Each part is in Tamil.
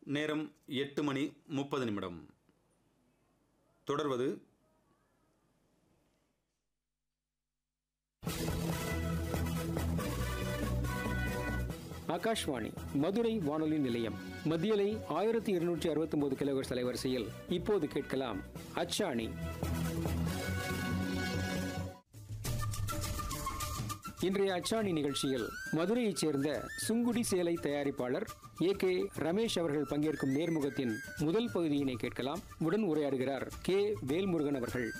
நேரம் எட்டு மணி முப்பது நிமிடம் தொடர்வது ஆகாஷ்வாணி மதுரை வானொலி நிலையம் மத்தியலை ஆயிரத்தி இருநூற்றி அறுபத்தி ஒன்பது கிலோகர்ஸ் அலைவரிசையில் இப்போது கேட்கலாம் அச்சாணி இன்றைய அச்சாணி நிகழ்ச்சியில் மதுரையைச் சேர்ந்த சுங்குடி சேலை தயாரிப்பாளர் ஏ கே ரமேஷ் அவர்கள் பங்கேற்கும் நேர்முகத்தின் முதல் பகுதியினை கேட்கலாம் உடன் உரையாடுகிறார் கே வேல்முருகன் அவர்கள்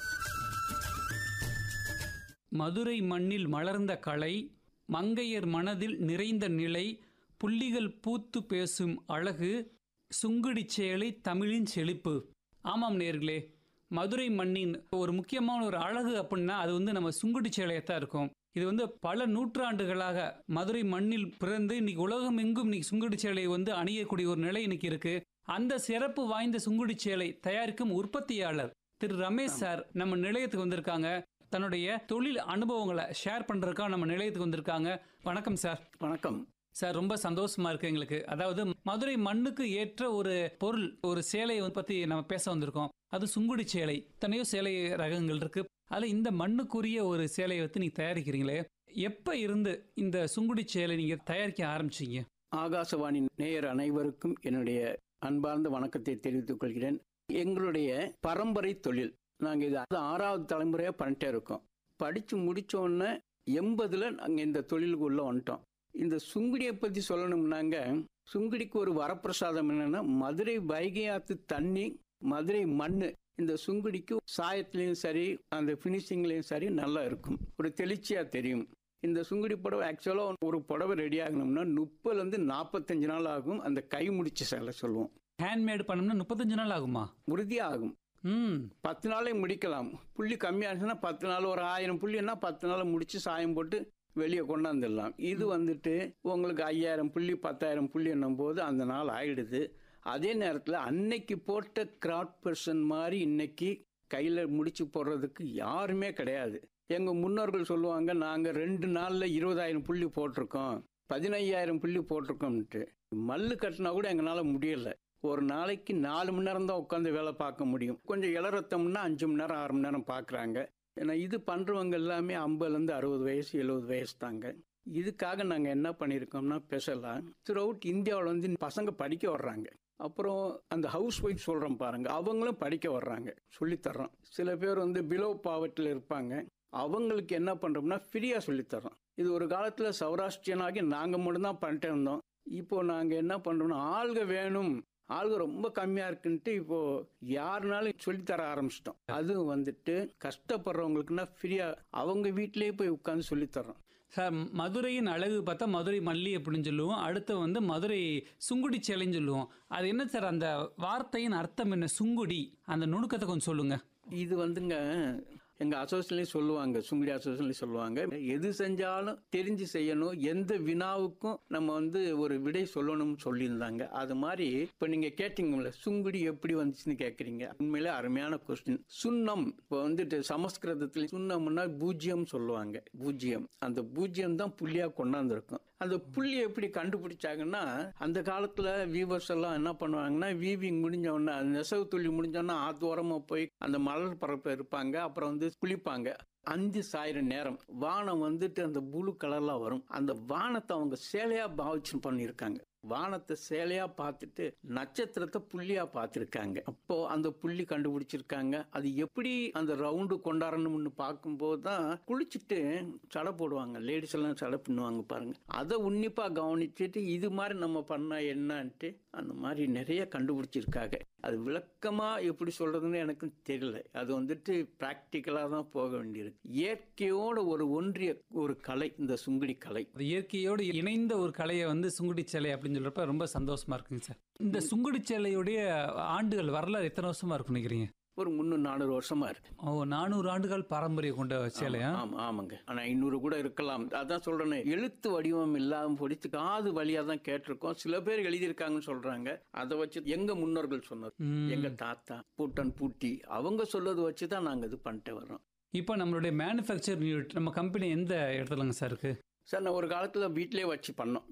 மதுரை மண்ணில் மலர்ந்த கலை மங்கையர் மனதில் நிறைந்த நிலை புள்ளிகள் பூத்து பேசும் அழகு சுங்குடி சேலை தமிழின் செழிப்பு ஆமாம் நேர்களே மதுரை மண்ணின் ஒரு முக்கியமான ஒரு அழகு அப்படின்னா அது வந்து நம்ம சுங்குடி சேலையத்தான் இருக்கும் இது வந்து பல நூற்றாண்டுகளாக மதுரை மண்ணில் பிறந்து இன்னைக்கு உலகம் எங்கும் இன்னைக்கு சுங்குடி சேலையை வந்து அணியக்கூடிய ஒரு நிலை இன்னைக்கு இருக்கு அந்த சிறப்பு வாய்ந்த சுங்குடி சேலை தயாரிக்கும் உற்பத்தியாளர் திரு ரமேஷ் சார் நம்ம நிலையத்துக்கு வந்திருக்காங்க தன்னுடைய தொழில் அனுபவங்களை ஷேர் பண்றதுக்காக நம்ம நிலையத்துக்கு வந்திருக்காங்க வணக்கம் சார் வணக்கம் சார் ரொம்ப சந்தோஷமா இருக்கு எங்களுக்கு அதாவது மதுரை மண்ணுக்கு ஏற்ற ஒரு பொருள் ஒரு சேலையை பத்தி நம்ம பேச வந்திருக்கோம் அது சுங்குடி சேலை தனையோ சேலை ரகங்கள் இருக்கு அதுல இந்த மண்ணுக்குரிய ஒரு சேலையை வந்து நீங்க தயாரிக்கிறீங்களே எப்ப இருந்து இந்த சுங்குடி சேலை நீங்க தயாரிக்க ஆரம்பிச்சீங்க ஆகாசவாணி நேயர் அனைவருக்கும் என்னுடைய அன்பார்ந்த வணக்கத்தை தெரிவித்துக் கொள்கிறேன் எங்களுடைய பரம்பரை தொழில் நாங்கள் இது அது ஆறாவது தலைமுறையாக பண்ணிட்டே இருக்கோம் படித்து முடிச்ச உடனே எண்பதில் நாங்கள் இந்த தொழிலுக்கு உள்ள வந்துட்டோம் இந்த சுங்குடியை பற்றி சொல்லணும்னாங்க சுங்குடிக்கு ஒரு வரப்பிரசாதம் என்னன்னா மதுரை வைகை ஆத்து தண்ணி மதுரை மண் இந்த சுங்குடிக்கு சாயத்துலேயும் சரி அந்த ஃபினிஷிங்லேயும் சரி நல்லா இருக்கும் ஒரு தெளிச்சியாக தெரியும் இந்த சுங்குடி புடவை ஆக்சுவலாக ஒரு புடவை ரெடி ஆகணும்னா முப்பதுலேருந்து நாற்பத்தஞ்சு நாள் ஆகும் அந்த கை முடிச்ச சேலை சொல்லுவோம் ஹேண்ட்மேட் பண்ணோம்னா முப்பத்தஞ்சு நாள் ஆகுமா உறுதியாகும் ம் பத்து நாளே முடிக்கலாம் புள்ளி கம்மியாச்சுன்னா பத்து நாள் ஒரு ஆயிரம் புள்ளின்னா பத்து நாள் முடிச்சு சாயம் போட்டு வெளியே கொண்டாந்துடலாம் இது வந்துட்டு உங்களுக்கு ஐயாயிரம் புள்ளி பத்தாயிரம் புள்ளி என்னும் போது அந்த நாள் ஆயிடுது அதே நேரத்தில் அன்னைக்கு போட்ட கிராஃப்ட் பர்சன் மாதிரி இன்னைக்கு கையில் முடிச்சு போடுறதுக்கு யாருமே கிடையாது எங்கள் முன்னோர்கள் சொல்லுவாங்க நாங்கள் ரெண்டு நாளில் இருபதாயிரம் புள்ளி போட்டிருக்கோம் பதினையாயிரம் புள்ளி போட்டிருக்கோம்ன்ட்டு மல்லு கட்டினா கூட எங்களால் முடியல ஒரு நாளைக்கு நாலு மணி நேரம் தான் உட்காந்து வேலை பார்க்க முடியும் கொஞ்சம் இளரத்தம்னா அஞ்சு மணி நேரம் ஆறு மணி நேரம் பார்க்குறாங்க ஏன்னா இது பண்ணுறவங்க எல்லாமே ஐம்பதுலேருந்து அறுபது வயசு எழுபது வயசு தாங்க இதுக்காக நாங்கள் என்ன பண்ணியிருக்கோம்னா ஸ்பெஷலாக த்ரூ அவுட் இந்தியாவில் வந்து பசங்க படிக்க வர்றாங்க அப்புறம் அந்த ஹவுஸ் ஒய்ஃப் சொல்கிறோம் பாருங்க அவங்களும் படிக்க வர்றாங்க சொல்லித்தர்றோம் சில பேர் வந்து பிலோ பாவட்டில் இருப்பாங்க அவங்களுக்கு என்ன பண்ணுறோம்னா ஃப்ரீயாக சொல்லித்தர்றோம் இது ஒரு காலத்தில் சௌராஷ்டிரியனாகி நாங்கள் மட்டும்தான் பண்ணிட்டு இருந்தோம் இப்போ நாங்கள் என்ன பண்ணுறோம்னா ஆள்க வேணும் ஆளுங்க ரொம்ப கம்மியாக இருக்குன்ட்டு இப்போ யாருனாலும் சொல்லித்தர ஆரம்பிச்சிட்டோம் அதுவும் வந்துட்டு கஷ்டப்படுறவங்களுக்குன்னா ஃப்ரீயாக அவங்க வீட்டிலேயே போய் உட்காந்து சொல்லித்தர்றோம் சார் மதுரையின் அழகு பார்த்தா மதுரை மல்லி அப்படின்னு சொல்லுவோம் அடுத்து வந்து மதுரை சுங்குடி சேலைன்னு சொல்லுவோம் அது என்ன சார் அந்த வார்த்தையின் அர்த்தம் என்ன சுங்குடி அந்த நுணுக்கத்தை கொஞ்சம் சொல்லுங்க இது வந்துங்க எங்க அசோசியேஷன்லயும் சொல்லுவாங்க சுங்குடி அசோசியேஷன்லயும் சொல்லுவாங்க எது செஞ்சாலும் தெரிஞ்சு செய்யணும் எந்த வினாவுக்கும் நம்ம வந்து ஒரு விடை சொல்லணும்னு சொல்லியிருந்தாங்க அது மாதிரி இப்ப நீங்க கேட்டீங்கல்ல சுங்குடி எப்படி வந்துச்சுன்னு கேக்குறீங்க உண்மையிலே அருமையான கொஸ்டின் சுண்ணம் இப்போ வந்துட்டு சமஸ்கிருதத்துல சுண்ணம்னா பூஜ்ஜியம் சொல்லுவாங்க பூஜ்ஜியம் அந்த பூஜ்ஜியம் தான் புள்ளியா கொண்டாந்துருக்கும் அந்த புள்ளி எப்படி கண்டுபிடிச்சாங்கன்னா அந்த காலத்துல வீவர்ஸ் எல்லாம் என்ன பண்ணுவாங்கன்னா வீவிங் முடிஞ்ச உடனே அந்த நெசவு துளி முடிஞ்ச உடனே ஆத்தோரமா போய் அந்த மலர் பரப்பில் இருப்பாங்க அப்புறம் வந்து குளிப்பாங்க அஞ்சு சாயிர நேரம் வானம் வந்துட்டு அந்த ப்ளூ கலர்ல வரும் அந்த வானத்தை அவங்க சேலையா பாவிச்சு பண்ணியிருக்காங்க வானத்தை சேலையா பார்த்துட்டு நட்சத்திரத்தை புள்ளியா பார்த்துருக்காங்க அப்போ அந்த புள்ளி கண்டுபிடிச்சிருக்காங்க அது எப்படி அந்த ரவுண்டு கொண்டாடணும்னு பார்க்கும்போது தான் குளிச்சுட்டு சடை போடுவாங்க லேடிஸ் எல்லாம் சடை பின்னுவாங்க பாருங்க அதை உன்னிப்பா கவனிச்சுட்டு இது மாதிரி நம்ம பண்ணா என்னன்ட்டு அந்த மாதிரி நிறைய கண்டுபிடிச்சிருக்காங்க அது விளக்கமா எப்படி சொல்றதுன்னு எனக்கு தெரியல அது வந்துட்டு பிராக்டிக்கலா தான் போக வேண்டியிருக்கு இயற்கையோட ஒரு ஒன்றிய ஒரு கலை இந்த சுங்குடி கலை அது இயற்கையோடு இணைந்த ஒரு கலையை வந்து சுங்குடி சேலை அப்படின்னு சொல்றப்ப ரொம்ப சந்தோஷமா இருக்குங்க சார் இந்த சுங்குடி சேலையுடைய ஆண்டுகள் வரலாறு எத்தனை வருஷமா இருக்கும் நினைக்கிறீங்க ஒரு முந்நூறு நானூறு வருஷமா இருக்கு ஓ நானூறு ஆண்டுகள் பாரம்பரியம் கொண்ட சேலையா ஆமா ஆமாங்க ஆனா ஐநூறு கூட இருக்கலாம் அதான் சொல்றேனே எழுத்து வடிவம் இல்லாம படித்து காது வழியா தான் கேட்டிருக்கோம் சில பேர் எழுதியிருக்காங்கன்னு சொல்றாங்க அதை வச்சு எங்க முன்னோர்கள் சொன்னது ம். எங்க தாத்தா பூட்டன் பூட்டி அவங்க சொல்லதை வச்சு தான் நாங்க இது பண்ணிட்டு வர்றோம் இப்போ நம்மளுடைய மேனுஃபேக்சர் யூனிட் நம்ம கம்பெனி எந்த இடத்துலங்க சார் இருக்கு சார் நான் ஒரு காலத்துல வீட்டிலேயே வச்சு பண்ணோம்